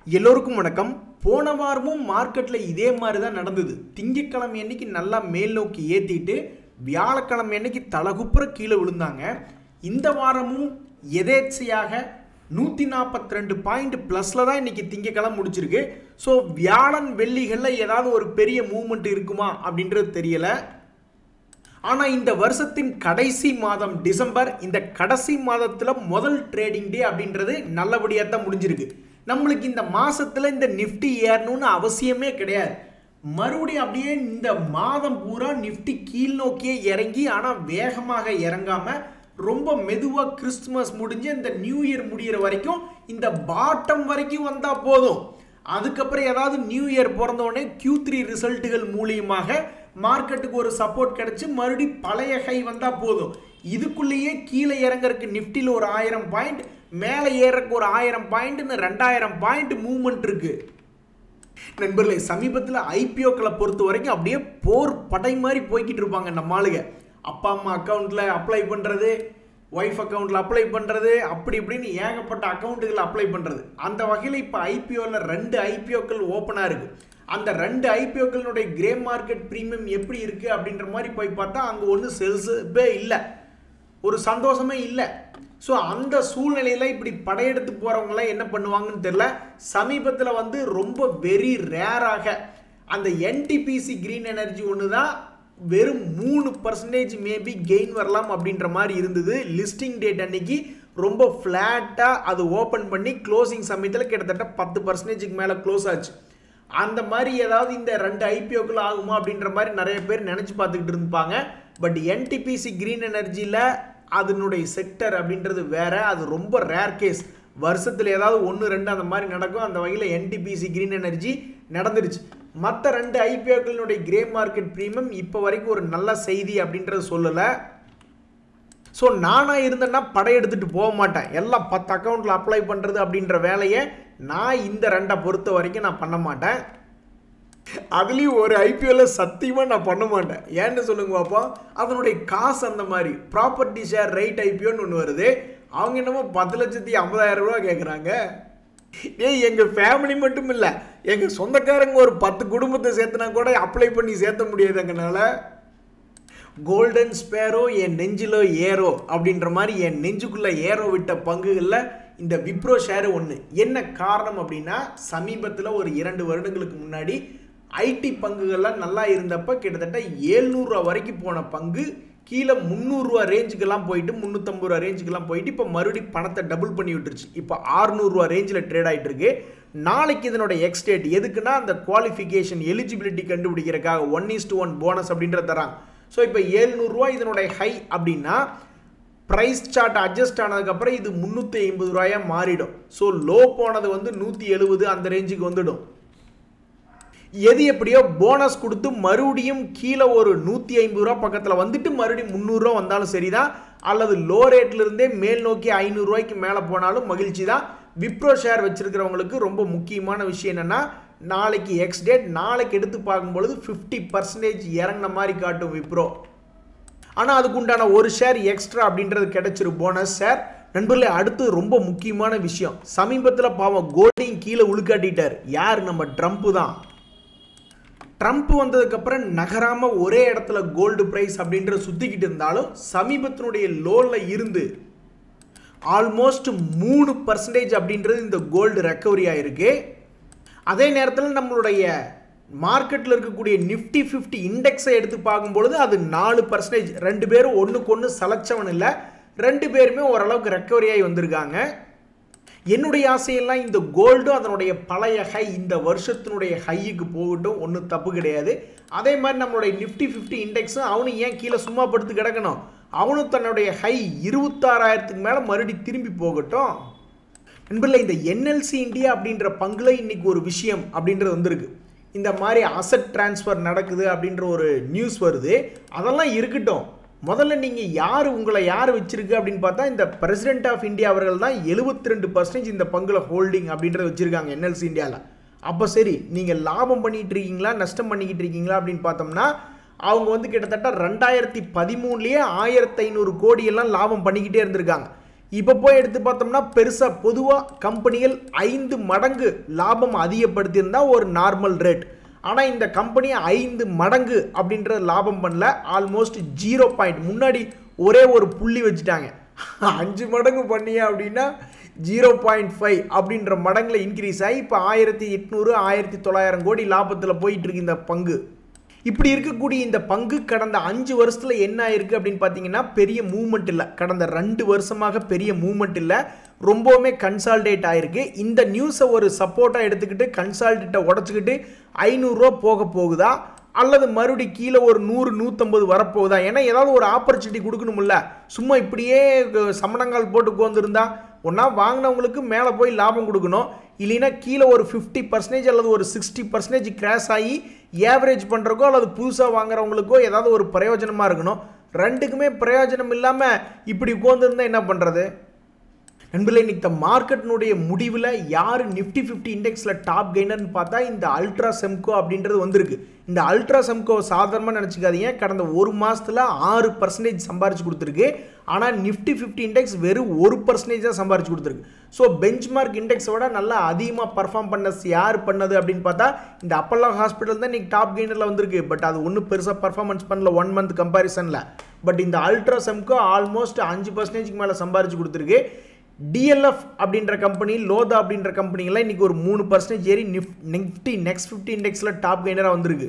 எல்லோருக்கும் வணக்கம் போன வாரமும் மார்க்கெட்டில் இதே மாதிரி தான் நடந்தது திங்கட்கிழமை அன்னைக்கு நல்லா மேல் நோக்கி ஏற்றிட்டு வியாழக்கிழமை அன்னைக்கு தலகுப்புற கீழே விழுந்தாங்க இந்த வாரமும் எதேச்சையாக நூற்றி நாற்பத்தி ரெண்டு பாயிண்ட் ப்ளஸில் தான் இன்னைக்கு திங்கக்கிழமை முடிச்சிருக்கு ஸோ வியாழன் வெள்ளிகளில் ஏதாவது ஒரு பெரிய மூவ்மெண்ட் இருக்குமா அப்படின்றது தெரியலை ஆனால் இந்த வருஷத்தின் கடைசி மாதம் டிசம்பர் இந்த கடைசி மாதத்தில் முதல் ட்ரேடிங் டே அப்படின்றது நல்லபடியாக தான் முடிஞ்சிருக்கு நம்மளுக்கு இந்த மாசத்துல இந்த நிஃப்டி ஏறணும்னு அவசியமே கிடையாது மறுபடியும் அப்படியே இந்த மாதம் பூரா நிஃப்டி கீழ் நோக்கியே இறங்கி ஆனால் வேகமாக இறங்காம ரொம்ப மெதுவாக கிறிஸ்துமஸ் முடிஞ்சு இந்த நியூ இயர் முடியிற வரைக்கும் இந்த பாட்டம் வரைக்கும் வந்தால் போதும் அதுக்கப்புறம் ஏதாவது நியூ இயர் பிறந்த உடனே கியூ த்ரீ ரிசல்ட்டுகள் மூலியமாக மார்க்கெட்டுக்கு ஒரு சப்போர்ட் கிடைச்சு மறுபடி பழைய ஹை வந்தால் போதும் இதுக்குள்ளேயே கீழே இறங்கறதுக்கு நிஃப்டியில் ஒரு ஆயிரம் பாயிண்ட் மேலே ஏறக்கு ஒரு ஆயிரம் பாயிண்ட்னு ரெண்டாயிரம் பாயிண்ட் மூவ்மெண்ட் இருக்கு நண்பர்களே சமீபத்தில் ஐபிஓக்களை பொறுத்த வரைக்கும் அப்படியே போர் படை மாதிரி போய்கிட்டு இருப்பாங்க நம்ம ஆளுங்க அப்பா அம்மா அக்கௌண்ட்டில் அப்ளை பண்ணுறது ஒய்ஃப் அக்கௌண்ட்டில் அப்ளை பண்ணுறது அப்படி இப்படின்னு ஏகப்பட்ட அக்கௌண்ட்டுகளை அப்ளை பண்ணுறது அந்த வகையில் இப்போ ஐபிஓவில் ரெண்டு ஐபிஓக்கள் ஓப்பனாக இருக்குது அந்த ரெண்டு ஐபிஓக்களினுடைய கிரே மார்க்கெட் ப்ரீமியம் எப்படி இருக்குது அப்படின்ற மாதிரி போய் பார்த்தா அங்கே ஒன்றும் செல்ஸே இல்லை ஒரு சந்தோஷமே இல்லை ஸோ அந்த சூழ்நிலையில் இப்படி படையெடுத்து போகிறவங்களாம் என்ன பண்ணுவாங்கன்னு தெரில சமீபத்தில் வந்து ரொம்ப வெரி ரேராக அந்த என்டிபிசி கிரீன் எனர்ஜி ஒன்று தான் வெறும் மூணு பர்சன்டேஜ் மேபி கெயின் வரலாம் அப்படின்ற மாதிரி இருந்தது லிஸ்டிங் டேட் அன்னைக்கு ரொம்ப ஃப்ளாட்டாக அது ஓப்பன் பண்ணி க்ளோசிங் சமயத்தில் கிட்டத்தட்ட பத்து பர்சன்டேஜுக்கு மேலே க்ளோஸ் ஆச்சு அந்த மாதிரி ஏதாவது இந்த ரெண்டு ஐபிஓக்கள் ஆகுமா அப்படின்ற மாதிரி நிறைய பேர் நினச்சி பார்த்துக்கிட்டு இருப்பாங்க பட் என்டிபிசி கிரீன் எனர்ஜியில் அதனுடைய செக்டர் அப்படின்றது வேற அது ரொம்ப ரேர் கேஸ் வருஷத்தில் ஏதாவது ஒன்று ரெண்டு அந்த மாதிரி நடக்கும் அந்த வகையில் என்டிபிசி கிரீன் எனர்ஜி நடந்துருச்சு மற்ற ரெண்டு ஐபிஓக்களினுடைய கிரே மார்க்கெட் ப்ரீமியம் இப்போ வரைக்கும் ஒரு நல்ல செய்தி அப்படின்றது சொல்லலை ஸோ நானாக இருந்தேன்னா படையெடுத்துட்டு போக மாட்டேன் எல்லாம் பத்து அக்கௌண்ட்டில் அப்ளை பண்ணுறது அப்படின்ற வேலையை நான் இந்த ரெண்டை பொறுத்த வரைக்கும் நான் பண்ண மாட்டேன் அதுலேயும் ஒரு ஐபிஎல்ல சத்தியமாக நான் பண்ண மாட்டேன் ஏன்னு சொல்லுங்க பாப்பா அதனுடைய காசு அந்த மாதிரி ப்ராப்பர்ட்டி ஷேர் ரைட் ஐபிஓன்னு ஒன்று வருது அவங்க என்னமோ பத்து லட்சத்தி ஐம்பதாயிரம் ரூபா கேட்குறாங்க ஏய் எங்கள் ஃபேமிலி மட்டும் இல்லை எங்கள் சொந்தக்காரங்க ஒரு பத்து குடும்பத்தை சேர்த்துனா கூட அப்ளை பண்ணி சேர்த்த முடியாது எங்கனால கோல்டன் ஸ்பேரோ என் நெஞ்சிலோ ஏரோ அப்படின்ற மாதிரி என் நெஞ்சுக்குள்ளே ஏரோ விட்ட பங்குகளில் இந்த விப்ரோ ஷேர் ஒன்று என்ன காரணம் அப்படின்னா சமீபத்தில் ஒரு இரண்டு வருடங்களுக்கு முன்னாடி ஐடி பங்குகள்லாம் நல்லா இருந்தப்ப கிட்டத்தட்ட ஏழ்நூறுரூவா வரைக்கும் போன பங்கு கீழே முந்நூறுரூவா ரேஞ்சுக்கெல்லாம் போயிட்டு முந்நூற்றம்பது ரூபா ரேஞ்சுக்கெல்லாம் போயிட்டு இப்போ மறுபடியும் பணத்தை டபுள் பண்ணி விட்டுருச்சு இப்போ ஆறுநூறுவா ரேஞ்சில் ட்ரேட் ஆகிட்டு இருக்கு நாளைக்கு இதனோட எக்ஸ்டேட் எதுக்குன்னா அந்த குவாலிஃபிகேஷன் எலிஜிபிலிட்டி கண்டுபிடிக்கிறதுக்காக one is to one bonus அப்படின்றத தராங்க ஸோ இப்போ ஏழ்நூறுரூவா இதனுடைய ஹை அப்படின்னா ப்ரைஸ் சார்ட் அட்ஜஸ்ட் ஆனதுக்கப்புறம் இது முந்நூற்றி ஐம்பது ரூபாயா மாறிடும் ஸோ லோ போனது வந்து நூற்றி எழுபது அந்த ரேஞ்சுக்கு வந்துடும் எது எப்படியோ போனஸ் கொடுத்து மறுபடியும் கீழே ஒரு நூற்றி ஐம்பது ரூபா பக்கத்தில் வந்துட்டு மறுபடியும் முந்நூறுரூவா வந்தாலும் சரிதான் அல்லது லோ ரேட்லேருந்தே மேல் நோக்கி ஐநூறுரூவாய்க்கு மேலே போனாலும் மகிழ்ச்சி தான் விப்ரோ ஷேர் வச்சுருக்கிறவங்களுக்கு ரொம்ப முக்கியமான விஷயம் என்னென்னா நாளைக்கு எக்ஸ் டேட் நாளைக்கு எடுத்து பார்க்கும்பொழுது ஃபிஃப்டி பர்சன்டேஜ் இறங்கின மாதிரி காட்டும் விப்ரோ ஆனால் அதுக்கு உண்டான ஒரு ஷேர் எக்ஸ்ட்ரா அப்படின்றது கிடைச்சிரு போனஸ் ஷேர் நண்பர்களே அடுத்து ரொம்ப முக்கியமான விஷயம் சமீபத்தில் பாவம் கோல்டையும் கீழே உழுக்காட்டிட்டார் யார் நம்ம ட்ரம்ப்பு தான் ட்ரம்ப் வந்ததுக்கப்புறம் நகராமல் ஒரே இடத்துல கோல்டு ப்ரைஸ் அப்படின்ற சுற்றிக்கிட்டு இருந்தாலும் சமீபத்தினுடைய லோனில் இருந்து ஆல்மோஸ்ட் மூணு பர்சன்டேஜ் அப்படின்றது இந்த கோல்டு ரெக்கவரி ஆயிருக்கு அதே நேரத்தில் நம்மளுடைய மார்க்கெட்டில் இருக்கக்கூடிய நிஃப்டி ஃபிஃப்டி இண்டெக்ஸை எடுத்து பார்க்கும்பொழுது அது நாலு பர்சன்டேஜ் ரெண்டு பேரும் ஒன்றுக்கு ஒன்று சலைச்சவன் இல்லை ரெண்டு பேருமே ஓரளவுக்கு ரெக்கவரி ஆகி வந்திருக்காங்க என்னுடைய ஆசையெல்லாம் இந்த கோல்டும் அதனுடைய பழைய ஹை இந்த வருஷத்தினுடைய ஹையுக்கு போகட்டும் ஒன்றும் தப்பு கிடையாது அதே மாதிரி நம்மளுடைய நிஃப்டி ஃபிஃப்டி இண்டெக்ஸும் அவனும் ஏன் கீழே சும்மா படுத்து கிடக்கணும் அவனும் தன்னுடைய ஹை இருபத்தாறாயிரத்துக்கு மேலே மறுபடி திரும்பி போகட்டும் நண்பர்களே இந்த என்எல்சி இந்தியா அப்படின்ற பங்குல இன்னைக்கு ஒரு விஷயம் அப்படின்றது வந்திருக்கு இந்த மாதிரி அசட் டிரான்ஸ்ஃபர் நடக்குது அப்படின்ற ஒரு நியூஸ் வருது அதெல்லாம் இருக்கட்டும் முதல்ல நீங்கள் யார் உங்களை யார் வச்சிருக்கு அப்படின்னு பார்த்தா இந்த பிரசிடென்ட் ஆஃப் இந்தியா அவர்கள் தான் எழுபத்தி ரெண்டு பர்சன்டேஜ் இந்த பங்குல ஹோல்டிங் அப்படின்றத வச்சுருக்காங்க என்எல்சி இந்தியாவில் அப்போ சரி நீங்கள் லாபம் பண்ணிகிட்டு இருக்கீங்களா நஷ்டம் பண்ணிக்கிட்டு இருக்கீங்களா அப்படின்னு பார்த்தோம்னா அவங்க வந்து கிட்டத்தட்ட ரெண்டாயிரத்தி பதிமூணுலேயே ஆயிரத்தி ஐநூறு கோடியெல்லாம் லாபம் பண்ணிக்கிட்டே இருந்திருக்காங்க இப்போ போய் எடுத்து பார்த்தோம்னா பெருசாக பொதுவாக கம்பெனிகள் ஐந்து மடங்கு லாபம் அதிகப்படுத்தியிருந்தா ஒரு நார்மல் ரேட் ஆனால் இந்த கம்பெனி ஐந்து மடங்கு அப்படின்ற லாபம் பண்ணல ஆல்மோஸ்ட் ஜீரோ பாயிண்ட் முன்னாடி ஒரே ஒரு புள்ளி வச்சுட்டாங்க அஞ்சு மடங்கு பண்ணிய அப்படின்னா ஜீரோ பாயிண்ட் ஃபைவ் அப்படின்ற மடங்கில் இன்க்ரீஸ் ஆகி இப்போ ஆயிரத்தி எட்நூறு ஆயிரத்தி தொள்ளாயிரம் கோடி லாபத்தில் போயிட்டு இருக்கு இந்த பங்கு இப்படி இருக்கக்கூடிய இந்த பங்கு கடந்த அஞ்சு வருஷத்தில் என்ன ஆயிருக்கு அப்படின்னு பார்த்தீங்கன்னா பெரிய மூவ்மெண்ட் இல்லை கடந்த ரெண்டு வருஷமாக பெரிய மூவ்மெண்ட் இல்லை ரொம்பவுமே கன்சால்டேட் ஆயிருக்கு இந்த நியூஸை ஒரு சப்போர்ட்டாக எடுத்துக்கிட்டு கன்சால்டேட்டை உடச்சிக்கிட்டு ஐநூறுரூவா போக போகுதா அல்லது மறுபடி கீழே ஒரு நூறு நூற்றம்பது வரப்போகுதா ஏன்னா ஏதாவது ஒரு ஆப்பர்ச்சுனிட்டி கொடுக்கணும்ல சும்மா இப்படியே சமணங்கால் போட்டு உட்காந்துருந்தா ஒன்றா வாங்கினவங்களுக்கு மேலே போய் லாபம் கொடுக்கணும் இல்லைன்னா கீழே ஒரு ஃபிஃப்டி பர்சன்டேஜ் அல்லது ஒரு சிக்ஸ்டி பர்சன்டேஜ் கிராஷ் ஆகி ஏவரேஜ் பண்ணுறக்கோ அல்லது புதுசாக வாங்குறவங்களுக்கோ ஏதாவது ஒரு பிரயோஜனமாக இருக்கணும் ரெண்டுக்குமே பிரயோஜனம் இல்லாமல் இப்படி உட்காந்துருந்தா என்ன பண்ணுறது நண்பர்களே இன்னைக்கு இந்த மார்க்கெட்டினுடைய முடிவில் யார் நிஃப்டி ஃபிஃப்டி இண்டெக்ஸில் டாப் கெய்னர்னு பார்த்தா இந்த அல்ட்ரா செம்கோ அப்படின்றது வந்திருக்கு இந்த அல்ட்ரா செம்கோ சாதாரணமாக நினச்சிக்காதீங்க கடந்த ஒரு மாதத்தில் ஆறு பர்சன்டேஜ் சம்பாரிச்சு கொடுத்துருக்கு ஆனால் நிஃப்டி ஃபிஃப்டி இண்டெக்ஸ் வெறும் ஒரு பர்சன்டேஜ் தான் சம்பாரிச்சு கொடுத்துருக்கு ஸோ பெஞ்ச் மார்க் இண்டெக்ஸை விட நல்லா அதிகமாக பர்ஃபார்ம் பண்ண யார் பண்ணது அப்படின்னு பார்த்தா இந்த அப்பல்லா ஹாஸ்பிட்டல் தான் இன்னைக்கு டாப் கெய்னரில் வந்திருக்கு பட் அது ஒன்றும் பெருசாக பர்ஃபார்மன்ஸ் பண்ணல ஒன் மந்த் கம்பேரிசனில் பட் இந்த அல்ட்ரா செம்கோ ஆல்மோஸ்ட் அஞ்சு பர்சன்டேஜ்க்கு மேலே சம்பாரிச்சு கொடுத்துருக்கு டிஎல்எஃப் அப்படின்ற கம்பெனி லோதா அப்படின்ற கம்பெனிங்கெல்லாம் இன்றைக்கி ஒரு மூணு பர்சன்டேஜ் ஏறி நிஃப் நிஃப்டி நெக்ஸ்ட் ஃபிஃப்டி இண்டெக்ஸில் டாப் கெய்னராக வந்திருக்கு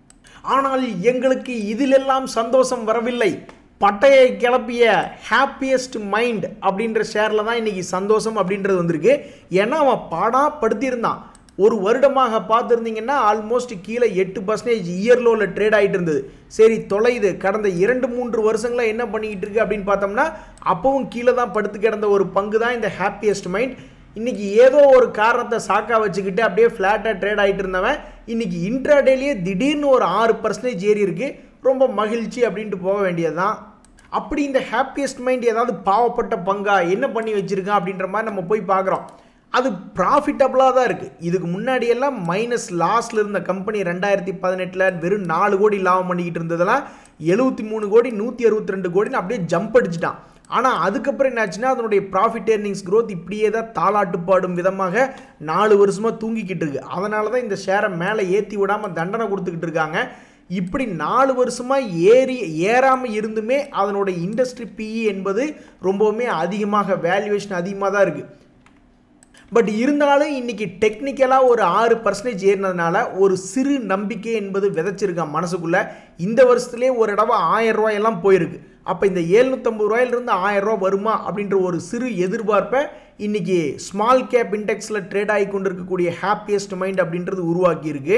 ஆனால் எங்களுக்கு இதிலெல்லாம் சந்தோஷம் வரவில்லை பட்டையை கிளப்பிய ஹாப்பியஸ்ட் மைண்ட் அப்படின்ற ஷேரில் தான் இன்றைக்கி சந்தோஷம் அப்படின்றது வந்திருக்கு ஏன்னா அவன் பாடா படுத்தியிருந்தான் ஒரு வருடமாக பார்த்துருந்தீங்கன்னா ஆல்மோஸ்ட் கீழே எட்டு பர்சன்டேஜ் இயர்லோவில் ட்ரேட் ஆகிட்டு இருந்தது சரி தொலைது கடந்த இரண்டு மூன்று வருஷங்களாக என்ன பண்ணிக்கிட்டு இருக்கு அப்படின்னு பார்த்தோம்னா அப்பவும் கீழே தான் படுத்து கிடந்த ஒரு பங்கு தான் இந்த ஹாப்பியஸ்ட் மைண்ட் இன்னைக்கு ஏதோ ஒரு காரணத்தை சாக்கா வச்சுக்கிட்டு அப்படியே ஃப்ளாட்டாக ட்ரேட் ஆகிட்டு இருந்தவன் இன்னைக்கு இன்ட்ராடேலேயே திடீர்னு ஒரு ஆறு பர்சன்டேஜ் ஏறி இருக்கு ரொம்ப மகிழ்ச்சி அப்படின்ட்டு போக வேண்டியது தான் அப்படி இந்த ஹாப்பியஸ்ட் மைண்ட் ஏதாவது பாவப்பட்ட பங்கா என்ன பண்ணி வச்சிருக்கான் அப்படின்ற மாதிரி நம்ம போய் பார்க்குறோம் அது ப்ராஃபிட்டபுளாக தான் இருக்குது இதுக்கு முன்னாடியெல்லாம் மைனஸ் லாஸில் இருந்த கம்பெனி ரெண்டாயிரத்தி பதினெட்டில் வெறும் நாலு கோடி லாபம் பண்ணிக்கிட்டு இருந்ததெல்லாம் எழுபத்தி மூணு கோடி நூற்றி அறுபத்தி ரெண்டு கோடின்னு அப்படியே ஜம்ப் அடிச்சிட்டான் ஆனால் அதுக்கப்புறம் என்னாச்சுன்னா அதனுடைய ப்ராஃபிட் ஏர்னிங்ஸ் growth இப்படியே தான் தாளாட்டு பாடும் விதமாக நாலு வருஷமாக தூங்கிக்கிட்டு இருக்கு அதனால தான் இந்த ஷேரை மேலே ஏற்றி விடாமல் தண்டனை கொடுத்துக்கிட்டு இருக்காங்க இப்படி நாலு வருஷமாக ஏறி ஏறாமல் இருந்துமே அதனுடைய இண்டஸ்ட்ரி பிஇ என்பது ரொம்பவுமே அதிகமாக வேல்யூவேஷன் அதிகமாக தான் இருக்குது பட் இருந்தாலும் இன்னைக்கு டெக்னிக்கலாக ஒரு ஆறு பர்சன்டேஜ் ஏறினதுனால ஒரு சிறு நம்பிக்கை என்பது விதைச்சிருக்கான் மனசுக்குள்ள இந்த வருஷத்துலேயே ஒரு தடவை ஆயிரம் ரூபாயெல்லாம் போயிருக்கு அப்போ இந்த ஏழ்நூற்றம்பது ரூபாயிலிருந்து ஆயிரம் ரூபா வருமா அப்படின்ற ஒரு சிறு எதிர்பார்ப்பை இன்னைக்கு ஸ்மால் கேப் இண்டெக்ஸில் ட்ரேட் ஆகி கொண்டிருக்கக்கூடிய ஹாப்பியஸ்ட் மைண்ட் அப்படின்றது உருவாக்கியிருக்கு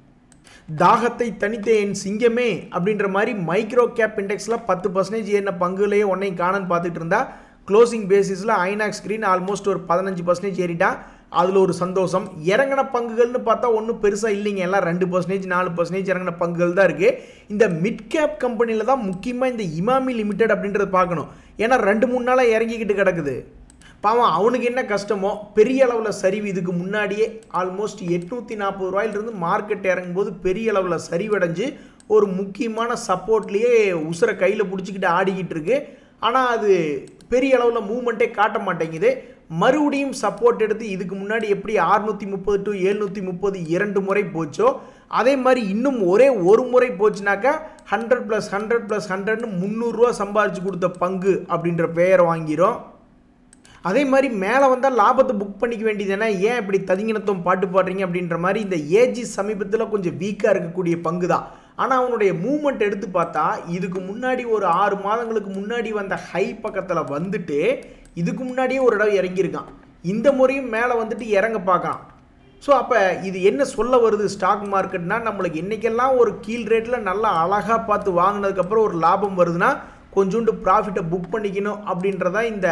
தாகத்தை தனித்த என் சிங்கமே அப்படின்ற மாதிரி மைக்ரோ கேப் இண்டெக்ஸில் பத்து பர்சன்டேஜ் ஏறின பங்குலேயே ஒன்றையும் காணன்னு பார்த்துட்டு இருந்தா க்ளோசிங் பேசிஸில் ஐநாக்ஸ் ஸ்க்ரீன் ஆல்மோஸ்ட் ஒரு பதினஞ்சு பர்சன்டேஜ் ஏறிட்டான் அதில் ஒரு சந்தோஷம் இறங்கின பங்குகள்னு பார்த்தா ஒன்றும் பெருசாக இல்லைங்க எல்லாம் ரெண்டு பர்சன்டேஜ் நாலு பர்சன்டேஜ் இறங்கின பங்குகள் தான் இருக்குது இந்த மிட் கேப் கம்பெனியில் தான் முக்கியமாக இந்த இமாமி லிமிடெட் அப்படின்றத பார்க்கணும் ஏன்னா ரெண்டு மூணு நாளாக இறங்கிக்கிட்டு கிடக்குது பாவம் அவனுக்கு என்ன கஷ்டமோ பெரிய அளவில் சரிவு இதுக்கு முன்னாடியே ஆல்மோஸ்ட் எட்நூற்றி நாற்பது ரூபாயிலிருந்து மார்க்கெட் இறங்கும்போது பெரிய அளவில் சரிவடைஞ்சு ஒரு முக்கியமான சப்போர்ட்லேயே உசுரை கையில் பிடிச்சிக்கிட்டு ஆடிக்கிட்டு இருக்கு ஆனால் அது பெரிய அளவில் மூவ்மெண்ட்டே காட்ட மாட்டேங்குது மறுபடியும் சப்போர்ட் எடுத்து இதுக்கு முன்னாடி எப்படி அறுநூற்றி முப்பது டு எழுநூற்றி முப்பது இரண்டு முறை போச்சோ அதே மாதிரி இன்னும் ஒரே ஒரு முறை போச்சுனாக்கா ஹண்ட்ரட் ப்ளஸ் ஹண்ட்ரட் ப்ளஸ் ஹண்ட்ரட்னு முந்நூறுரூவா சம்பாரிச்சு கொடுத்த பங்கு அப்படின்ற பெயரை வாங்கிரும் அதே மாதிரி மேலே வந்தால் லாபத்தை புக் பண்ணிக்க வேண்டியதுனா ஏன் இப்படி ததிங்கினத்துவம் பாட்டு பாடுறீங்க அப்படின்ற மாதிரி இந்த ஏஜி சமீபத்தில் கொஞ்சம் வீக்காக இருக்கக்கூடிய பங்கு தான் ஆனால் அவனுடைய மூமெண்ட் எடுத்து பார்த்தா இதுக்கு முன்னாடி ஒரு ஆறு மாதங்களுக்கு முன்னாடி வந்த ஹை பக்கத்தில் வந்துட்டு இதுக்கு முன்னாடியே ஒரு இடம் இறங்கியிருக்கான் இந்த முறையும் மேலே வந்துட்டு இறங்க பார்க்கலாம் ஸோ அப்போ இது என்ன சொல்ல வருது ஸ்டாக் மார்க்கெட்னா நம்மளுக்கு என்றைக்கெல்லாம் ஒரு கீழ் ரேட்டில் நல்லா அழகாக பார்த்து வாங்கினதுக்கப்புறம் ஒரு லாபம் வருதுன்னா கொஞ்சோண்டு ப்ராஃபிட்டை புக் பண்ணிக்கணும் அப்படின்றதா இந்த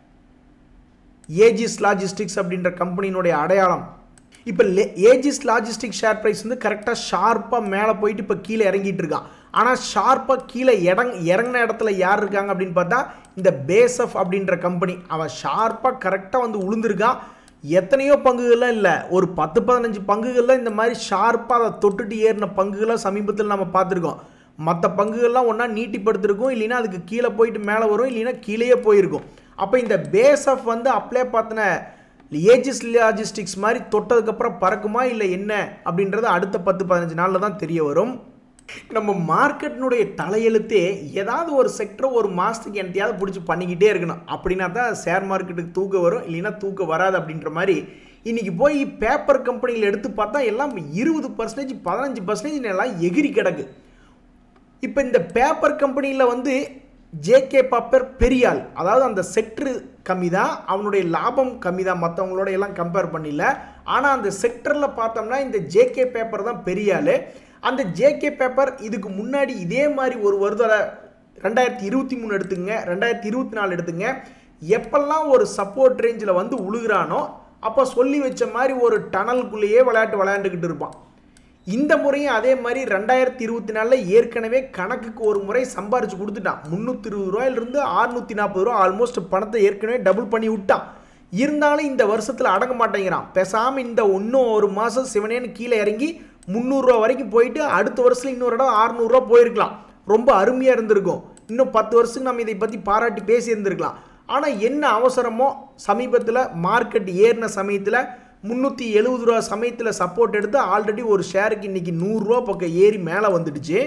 ஏஜிஸ் லாஜிஸ்டிக்ஸ் அப்படின்ற கம்பெனியினுடைய அடையாளம் இப்போ ஏஜிஸ் லாஜிஸ்டிக் ஷேர் ப்ரைஸ் வந்து கரெக்டாக ஷார்ப்பாக மேலே போயிட்டு இப்போ கீழே இறங்கிட்டு இருக்கான் ஆனால் ஷார்ப்பாக கீழே இறங் இறங்கின இடத்துல யார் இருக்காங்க அப்படின்னு பார்த்தா இந்த பேசஃப் அப்படின்ற கம்பெனி அவன் ஷார்ப்பாக கரெக்டாக வந்து உளுந்திருக்கான் எத்தனையோ பங்குகள்லாம் இல்லை ஒரு பத்து பதினஞ்சு பங்குகளில் இந்த மாதிரி ஷார்ப்பாக அதை தொட்டுட்டு ஏறின பங்குகளை சமீபத்தில் நம்ம பார்த்துருக்கோம் மற்ற பங்குகள்லாம் ஒன்றா நீட்டிப்படுத்திருக்கும் இல்லைன்னா அதுக்கு கீழே போயிட்டு மேலே வரும் இல்லைன்னா கீழேயே போயிருக்கும் அப்போ இந்த பேஸ் ஆஃப் வந்து அப்ளை பார்த்தின ஏஜிஸ் லாஜிஸ்டிக்ஸ் மாதிரி தொட்டதுக்கப்புறம் பறக்குமா இல்லை என்ன அப்படின்றது அடுத்த பத்து பதினஞ்சு நாளில் தான் தெரிய வரும் நம்ம மார்க்கெட்டினுடைய தலையெழுத்தே ஏதாவது ஒரு செக்டரை ஒரு மாதத்துக்கு என்னத்தையாவது பிடிச்சி பண்ணிக்கிட்டே இருக்கணும் அப்படின்னா தான் ஷேர் மார்க்கெட்டுக்கு தூக்க வரும் இல்லைன்னா தூக்க வராது அப்படின்ற மாதிரி இன்றைக்கி போய் பேப்பர் கம்பெனியில் எடுத்து பார்த்தா எல்லாம் இருபது பர்சன்டேஜ் பதினஞ்சு பர்சன்டேஜ் எல்லாம் எகிரி கிடக்கு இப்போ இந்த பேப்பர் கம்பெனியில் வந்து ஜேகே பாப்பர் பெரியாள் அதாவது அந்த செக்டரு கம்மி தான் அவனுடைய லாபம் கம்மி தான் மற்றவங்களோட எல்லாம் கம்பேர் பண்ணல ஆனால் அந்த செக்டரில் பார்த்தோம்னா இந்த ஜேகே பேப்பர் தான் பெரியாள் அந்த ஜேகே பேப்பர் இதுக்கு முன்னாடி இதே மாதிரி ஒரு வருடம் ரெண்டாயிரத்தி இருபத்தி மூணு எடுத்துங்க ரெண்டாயிரத்தி இருபத்தி நாலு எடுத்துங்க எப்பெல்லாம் ஒரு சப்போர்ட் ரேஞ்சில் வந்து உழுகிறானோ அப்போ சொல்லி வச்ச மாதிரி ஒரு டனலுக்குள்ளேயே விளையாட்டு விளையாண்டுக்கிட்டு இருப்பான் இந்த முறையும் அதே மாதிரி ரெண்டாயிரத்தி இருபத்தி நாலில் ஏற்கனவே கணக்குக்கு ஒரு முறை சம்பாரிச்சு கொடுத்துட்டான் முந்நூற்றி இருபது ரூபாயிலிருந்து அறுநூற்றி நாற்பது ரூபா ஆல்மோஸ்ட் பணத்தை ஏற்கனவே டபுள் பண்ணி விட்டான் இருந்தாலும் இந்த வருஷத்தில் அடங்க மாட்டேங்கிறான் பேசாமல் இந்த இன்னும் ஒரு மாதம் சிவனேன்னு கீழே இறங்கி முந்நூறுரூவா வரைக்கும் போயிட்டு அடுத்த வருஷத்தில் இன்னொரு இடம் அறுநூறுவா போயிருக்கலாம் ரொம்ப அருமையாக இருந்திருக்கும் இன்னும் பத்து வருஷத்துக்கு நம்ம இதை பற்றி பாராட்டி பேசி இருந்திருக்கலாம் ஆனால் என்ன அவசரமோ சமீபத்தில் மார்க்கெட் ஏறின சமயத்தில் முந்நூற்றி எழுபது ரூபா சமயத்தில் சப்போர்ட் எடுத்து ஆல்ரெடி ஒரு ஷேருக்கு இன்றைக்கி நூறுரூவா பக்கம் ஏறி மேலே வந்துடுச்சு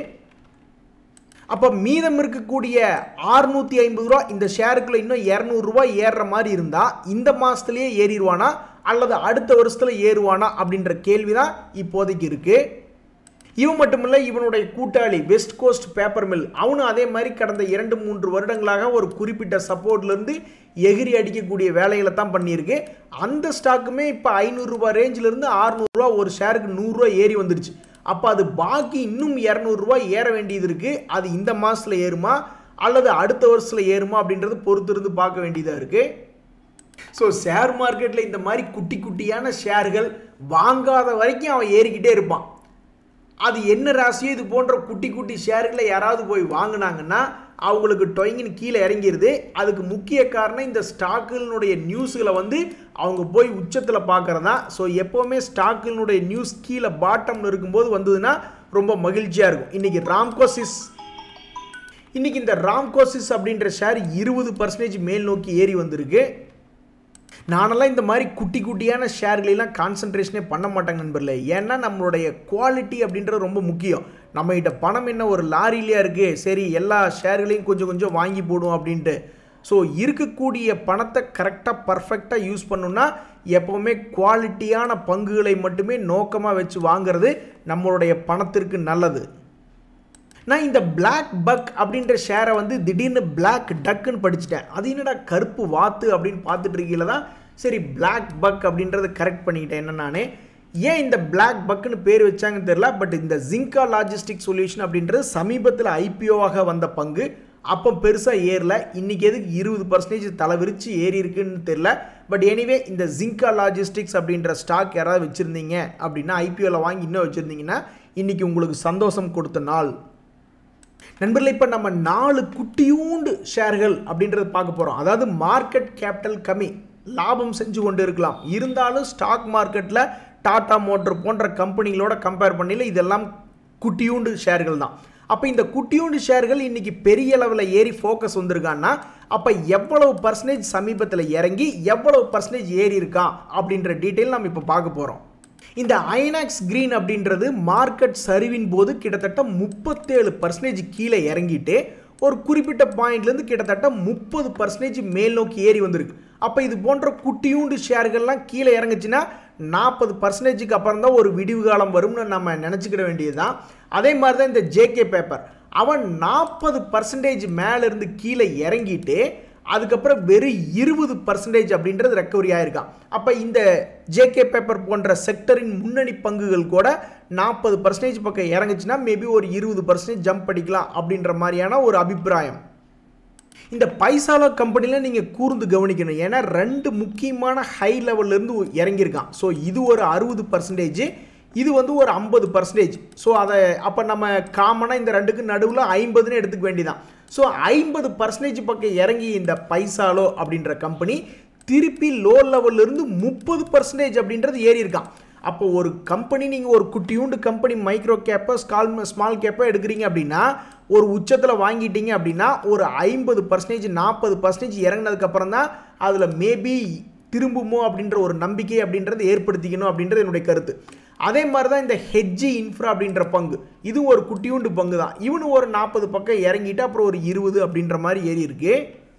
அப்போ மீதம் இருக்கக்கூடிய ஆறுநூற்றி ஐம்பது ரூபா இந்த ஷேருக்குள்ள இன்னும் இரநூறுவா ஏறுற மாதிரி இருந்தால் இந்த மாதத்துலேயே ஏறிடுவானா அல்லது அடுத்த வருஷத்தில் ஏறுவானா அப்படின்ற கேள்வி தான் இப்போதைக்கு இருக்குது இவன் மட்டுமில்ல இவனுடைய கூட்டாளி வெஸ்ட் கோஸ்ட் பேப்பர் மில் அவனும் அதே மாதிரி கடந்த இரண்டு மூன்று வருடங்களாக ஒரு குறிப்பிட்ட சப்போர்ட்லேருந்து எகிரி அடிக்கக்கூடிய வேலைகளை தான் பண்ணியிருக்கு அந்த ஸ்டாக்குமே இப்போ ஐநூறுரூவா ரேஞ்சிலிருந்து ஆறுநூறுவா ஒரு ஷேருக்கு நூறுரூவா ஏறி வந்துடுச்சு அப்போ அது பாக்கி இன்னும் இரநூறுவா ஏற வேண்டியது இருக்குது அது இந்த மாதத்தில் ஏறுமா அல்லது அடுத்த வருஷத்தில் ஏறுமா அப்படின்றது பொறுத்திருந்து பார்க்க வேண்டியதாக இருக்குது ஸோ ஷேர் மார்க்கெட்டில் இந்த மாதிரி குட்டி குட்டியான ஷேர்கள் வாங்காத வரைக்கும் அவன் ஏறிக்கிட்டே இருப்பான் அது என்ன ராசியோ இது போன்ற குட்டி குட்டி ஷேர்களை யாராவது போய் வாங்கினாங்கன்னா அவங்களுக்கு டொயங்கின்னு கீழே இறங்கிடுது அதுக்கு முக்கிய காரணம் இந்த ஸ்டாக்குகளுடைய நியூஸுகளை வந்து அவங்க போய் உச்சத்தில் பார்க்குறதா ஸோ எப்போவுமே ஸ்டாக்குகளுடைய நியூஸ் கீழே பாட்டமில் இருக்கும்போது வந்ததுன்னா ரொம்ப மகிழ்ச்சியாக இருக்கும் இன்றைக்கி ராம்கோசிஸ் இன்றைக்கி இந்த ராம்கோசிஸ் அப்படின்ற ஷேர் இருபது பர்சன்டேஜ் மேல் நோக்கி ஏறி வந்திருக்கு நானெல்லாம் இந்த மாதிரி குட்டி குட்டியான ஷேர்களெல்லாம் கான்சன்ட்ரேஷனே பண்ண மாட்டாங்க நண்பர்களே ஏன்னா நம்மளுடைய குவாலிட்டி அப்படின்றது ரொம்ப முக்கியம் நம்மகிட்ட பணம் என்ன ஒரு லாரிலையாக இருக்குது சரி எல்லா ஷேர்களையும் கொஞ்சம் கொஞ்சம் வாங்கி போடும் அப்படின்ட்டு ஸோ இருக்கக்கூடிய பணத்தை கரெக்டாக பர்ஃபெக்டாக யூஸ் பண்ணணும்னா எப்போவுமே குவாலிட்டியான பங்குகளை மட்டுமே நோக்கமாக வச்சு வாங்குறது நம்மளுடைய பணத்திற்கு நல்லது நான் இந்த பிளாக் பக் அப்படின்ற ஷேரை வந்து திடீர்னு பிளாக் டக்குன்னு படிச்சுட்டேன் அது என்னடா கருப்பு வாத்து அப்படின்னு பார்த்துட்டு இருக்கீங்கள தான் சரி பிளாக் பக் அப்படின்றத கரெக்ட் பண்ணிக்கிட்டேன் என்ன நான் ஏன் இந்த பிளாக் பக்குன்னு பேர் வச்சாங்கன்னு தெரில பட் இந்த ஜிங்கா லாஜிஸ்டிக் சொல்யூஷன் அப்படின்றது சமீபத்தில் ஐபிஓவாக வந்த பங்கு அப்போ பெருசாக ஏறல இன்றைக்கி எதுக்கு இருபது பர்சன்டேஜ் தலை விரிச்சு ஏறி இருக்குன்னு தெரில பட் எனிவே இந்த ஜிங்கா லாஜிஸ்டிக்ஸ் அப்படின்ற ஸ்டாக் யாராவது வச்சுருந்தீங்க அப்படின்னா ஐபிஓவில் வாங்கி இன்னும் வச்சுருந்தீங்கன்னா இன்றைக்கி உங்களுக்கு சந்தோஷம் கொடுத்த நாள் நண்பர்களே இப்போ நம்ம நாலு குட்டியூண்டு ஷேர்கள் அப்படின்றத பார்க்க போகிறோம் அதாவது மார்க்கெட் கேபிட்டல் கம்மி லாபம் செஞ்சு கொண்டு இருக்கலாம் இருந்தாலும் ஸ்டாக் மார்க்கெட்டில் டாடா மோட்டர் போன்ற கம்பெனிகளோட கம்பேர் பண்ணல இதெல்லாம் குட்டியூண்டு ஷேர்கள் தான் அப்போ இந்த குட்டியூண்டு ஷேர்கள் இன்றைக்கி பெரிய அளவில் ஏறி ஃபோக்கஸ் வந்திருக்கான்னா அப்போ எவ்வளவு பர்சன்டேஜ் சமீபத்தில் இறங்கி எவ்வளவு பர்சன்டேஜ் ஏறி இருக்கான் அப்படின்ற டீட்டெயில் நம்ம இப்போ பார்க்க போகிறோம் இந்த ஐநாக்ஸ் கிரீன் அப்படின்றது மார்க்கெட் சரிவின் போது கிட்டத்தட்ட முப்பத்தேழு பர்சன்டேஜ் கீழே இறங்கிட்டு ஒரு குறிப்பிட்ட பாயிண்ட்லேருந்து கிட்டத்தட்ட முப்பது பர்சன்டேஜ் மேல் நோக்கி ஏறி வந்திருக்கு அப்போ இது போன்ற குட்டியூண்டு ஷேர்கள்லாம் கீழே இறங்குச்சுன்னா நாற்பது பர்சன்டேஜுக்கு அப்புறம் தான் ஒரு விடிவு காலம் வரும்னு நம்ம நினச்சிக்கிட வேண்டியது தான் அதே மாதிரி தான் இந்த ஜேகே பேப்பர் அவன் நாற்பது பர்சன்டேஜ் மேலேருந்து கீழே இறங்கிட்டு அதுக்கப்புறம் வெறும் இருபது பர்சன்டேஜ் அப்படின்றது ரெக்கவரி ஆயிருக்கான் அப்போ இந்த ஜேகே பேப்பர் போன்ற செக்டரின் முன்னணி பங்குகள் கூட நாற்பது பர்சன்டேஜ் பக்கம் இறங்குச்சுன்னா மேபி ஒரு இருபது பர்சன்டேஜ் ஜம்ப் அடிக்கலாம் அப்படின்ற மாதிரியான ஒரு அபிப்பிராயம் இந்த பைசாலோ கம்பெனியில் நீங்கள் கூர்ந்து கவனிக்கணும் ஏன்னா ரெண்டு முக்கியமான ஹை லெவல்லேருந்து இறங்கியிருக்கான் ஸோ இது ஒரு அறுபது பர்சன்டேஜ் இது வந்து ஒரு ஐம்பது பர்சன்டேஜ் ஸோ அதை அப்போ நம்ம காமனாக இந்த ரெண்டுக்கு நடுவில் ஐம்பதுன்னு எடுத்துக்க வேண்டியதான் ஸோ ஐம்பது பர்சன்டேஜ் பக்கம் இறங்கி இந்த பைசாலோ அப்படின்ற கம்பெனி திருப்பி லோ லெவல்லேருந்து முப்பது பர்சன்டேஜ் அப்படின்றது ஏறி இருக்கான் அப்போ ஒரு கம்பெனி நீங்கள் ஒரு குட்டியூண்டு கம்பெனி மைக்ரோ கேப்போ ஸ்கால் ஸ்மால் கேப்போ எடுக்கிறீங்க அப்படின்னா ஒரு உச்சத்தில் வாங்கிட்டீங்க அப்படின்னா ஒரு ஐம்பது பர்சன்டேஜ் நாற்பது பர்சன்டேஜ் இறங்கினதுக்கப்புறம் தான் அதில் மேபி திரும்புமோ அப்படின்ற ஒரு நம்பிக்கை அப்படின்றது ஏற்படுத்திக்கணும் அப்படின்றது என்னுடைய கருத்து அதே மாதிரி தான் இந்த ஹெட்ஜி இன்ஃப்ரா அப்படின்ற பங்கு இது ஒரு குட்டியூண்டு பங்கு தான் இவனு ஒரு நாற்பது பக்கம் இறங்கிட்டு அப்புறம் ஒரு இருபது அப்படின்ற மாதிரி ஏறி இருக்கு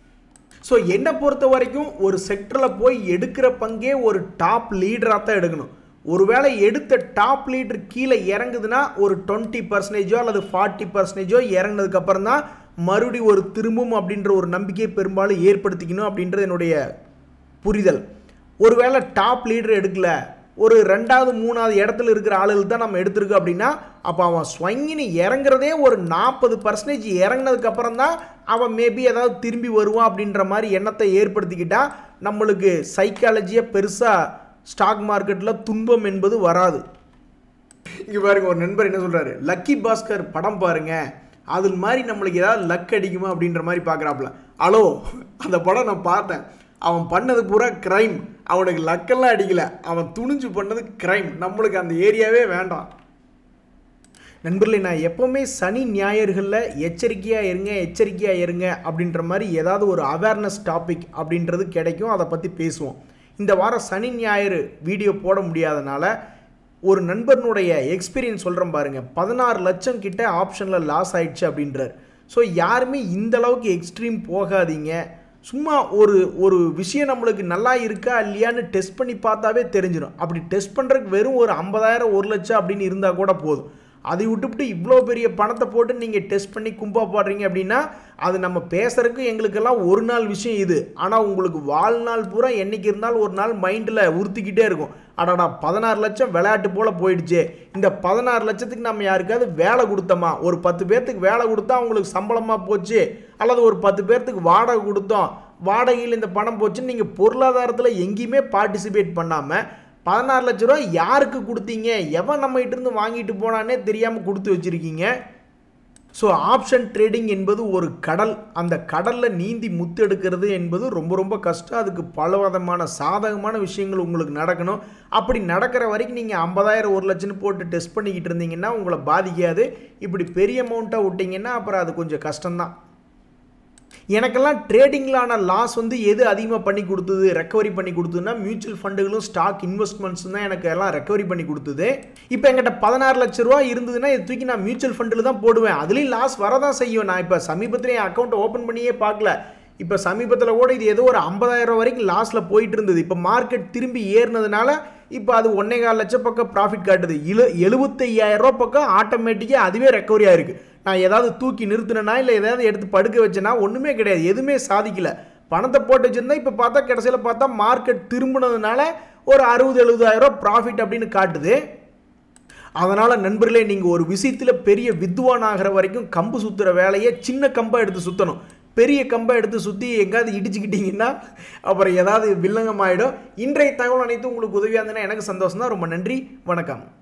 ஸோ என்னை பொறுத்த வரைக்கும் ஒரு செக்டரில் போய் எடுக்கிற பங்கே ஒரு டாப் லீடராக தான் எடுக்கணும் ஒருவேளை எடுத்த டாப் லீடர் கீழே இறங்குதுன்னா ஒரு டுவெண்ட்டி பர்சன்டேஜோ அல்லது ஃபார்ட்டி பர்சன்டேஜோ இறங்கினதுக்கப்புறம் தான் மறுபடி ஒரு திரும்பும் அப்படின்ற ஒரு நம்பிக்கையை பெரும்பாலும் ஏற்படுத்திக்கணும் அப்படின்றது என்னுடைய புரிதல் ஒருவேளை டாப் லீடர் எடுக்கல ஒரு ரெண்டாவது மூணாவது இடத்துல இருக்கிற ஆளுகள் தான் நம்ம எடுத்திருக்கோம் அப்படின்னா அப்போ அவன் ஸ்வங்கின்னு இறங்குறதே ஒரு நாற்பது பர்சன்டேஜ் இறங்கினதுக்கப்புறம் தான் அவன் மேபி ஏதாவது திரும்பி வருவான் அப்படின்ற மாதிரி எண்ணத்தை ஏற்படுத்திக்கிட்டா நம்மளுக்கு சைக்காலஜியாக பெருசாக ஸ்டாக் மார்க்கெட்டில் துன்பம் என்பது வராது இங்கே பாருங்க ஒரு நண்பர் என்ன சொல்கிறாரு லக்கி பாஸ்கர் படம் பாருங்க அது மாதிரி நம்மளுக்கு ஏதாவது லக் அடிக்குமா அப்படின்ற மாதிரி பார்க்குறாப்புல ஹலோ அந்த படம் நான் பார்த்தேன் அவன் பண்ணது பூரா கிரைம் அவனுக்கு லக்கெல்லாம் அடிக்கல அவன் துணிஞ்சு பண்ணது கிரைம் நம்மளுக்கு அந்த ஏரியாவே வேண்டாம் நண்பர்களே நான் எப்போவுமே சனி ஞாயிறுகளில் எச்சரிக்கையாக இருங்க எச்சரிக்கையாக இருங்க அப்படின்ற மாதிரி ஏதாவது ஒரு அவேர்னஸ் டாபிக் அப்படின்றது கிடைக்கும் அதை பற்றி பேசுவோம் இந்த வாரம் சனி ஞாயிறு வீடியோ போட முடியாதனால ஒரு நண்பனுடைய எக்ஸ்பீரியன்ஸ் சொல்கிறேன் பாருங்கள் பதினாறு லட்சம் கிட்ட ஆப்ஷனில் லாஸ் ஆயிடுச்சு அப்படின்றார் ஸோ யாருமே இந்த அளவுக்கு எக்ஸ்ட்ரீம் போகாதீங்க சும்மா ஒரு ஒரு விஷயம் நம்மளுக்கு நல்லா இருக்கா இல்லையான்னு டெஸ்ட் பண்ணி பார்த்தாவே தெரிஞ்சிடும் அப்படி டெஸ்ட் பண்ணுறதுக்கு வெறும் ஒரு ஐம்பதாயிரம் ஒரு லட்சம் அப்படின்னு இருந்தால் கூட போதும் அதை விட்டுவிட்டு இவ்வளோ பெரிய பணத்தை போட்டு நீங்கள் டெஸ்ட் பண்ணி கும்பா பாடுறீங்க அப்படின்னா அது நம்ம பேசுறதுக்கு எங்களுக்கெல்லாம் ஒரு நாள் விஷயம் இது ஆனால் உங்களுக்கு வாழ்நாள் பூரா என்னைக்கு இருந்தாலும் ஒரு நாள் மைண்டில் உறுத்திக்கிட்டே இருக்கும் அடடா பதினாறு லட்சம் விளையாட்டு போல் போயிடுச்சு இந்த பதினாறு லட்சத்துக்கு நம்ம யாருக்காவது வேலை கொடுத்தோமா ஒரு பத்து பேர்த்துக்கு வேலை கொடுத்தா அவங்களுக்கு சம்பளமாக போச்சு அல்லது ஒரு பத்து பேர்த்துக்கு வாடகை கொடுத்தோம் வாடகையில் இந்த பணம் போச்சுன்னு நீங்கள் பொருளாதாரத்தில் எங்கேயுமே பார்ட்டிசிபேட் பண்ணாமல் பதினாறு லட்ச ரூபா யாருக்கு கொடுத்தீங்க எவன் நம்ம இருந்து வாங்கிட்டு போனானே தெரியாமல் கொடுத்து வச்சுருக்கீங்க ஸோ ஆப்ஷன் ட்ரேடிங் என்பது ஒரு கடல் அந்த கடலில் நீந்தி முத்தெடுக்கிறது என்பது ரொம்ப ரொம்ப கஷ்டம் அதுக்கு பல விதமான சாதகமான விஷயங்கள் உங்களுக்கு நடக்கணும் அப்படி நடக்கிற வரைக்கும் நீங்கள் ஐம்பதாயிரம் ஒரு லட்சம்னு போட்டு டெஸ்ட் பண்ணிக்கிட்டு இருந்தீங்கன்னா உங்களை பாதிக்காது இப்படி பெரிய அமௌண்ட்டாக விட்டிங்கன்னா அப்புறம் அது கொஞ்சம் கஷ்டம்தான் எனக்கெல்லாம் ட்ரேடிங்லான லாஸ் வந்து எது அதிகமாக பண்ணி கொடுத்தது ரெக்கவரி பண்ணி கொடுத்ததுன்னா மியூச்சுவல் ஃபண்டுகளும் ஸ்டாக் இன்வெஸ்ட்மெண்ட்ஸும் தான் எனக்கு எல்லாம் ரெக்கவரி பண்ணி கொடுத்தது இப்போ என்கிட்ட பதினாறு லட்ச ரூபா இருந்ததுன்னா இது தூக்கி நான் மியூச்சுவல் ஃபண்டில் தான் போடுவேன் அதுலேயும் லாஸ் வரதான் செய்யும் நான் இப்போ சமீபத்தில் என் அக்கௌண்ட்டை ஓப்பன் பண்ணியே பார்க்கல இப்போ சமீபத்தில் கூட இது ஏதோ ஒரு ஐம்பதாயிரம் வரைக்கும் லாஸில் போயிட்டு இருந்தது இப்போ மார்க்கெட் திரும்பி ஏறினதுனால இப்போ அது ஒன்னே கால் லட்சம் பக்கம் ப்ராஃபிட் காட்டுது இழு எழுபத்தையாயிரம் ரூபா பக்கம் ஆட்டோமேட்டிக்காக அதுவே ரெக்கவரி ஆயிருக்கு நான் ஏதாவது தூக்கி நிறுத்தினேனா இல்லை ஏதாவது எடுத்து படுக்க வச்சேனா ஒன்றுமே கிடையாது எதுவுமே சாதிக்கல பணத்தை போட்டு வச்சுருந்தா இப்போ பார்த்தா கடைசியில் பார்த்தா மார்க்கெட் திரும்பினதுனால ஒரு அறுபது எழுபதாயிரம் ப்ராஃபிட் அப்படின்னு காட்டுது அதனால் நண்பர்களே நீங்கள் ஒரு விஷயத்தில் பெரிய வித்வான் ஆகிற வரைக்கும் கம்பு சுற்றுற வேலையை சின்ன கம்பை எடுத்து சுற்றணும் பெரிய கம்பை எடுத்து சுற்றி எங்கேயாவது இடிச்சுக்கிட்டீங்கன்னா அப்புறம் ஏதாவது வில்லங்கம் ஆகிடும் இன்றைய தகவல் அனைத்தும் உங்களுக்கு உதவியாக இருந்ததுன்னா எனக்கு சந்தோஷம் தான் ரொம்ப நன்றி வணக்கம்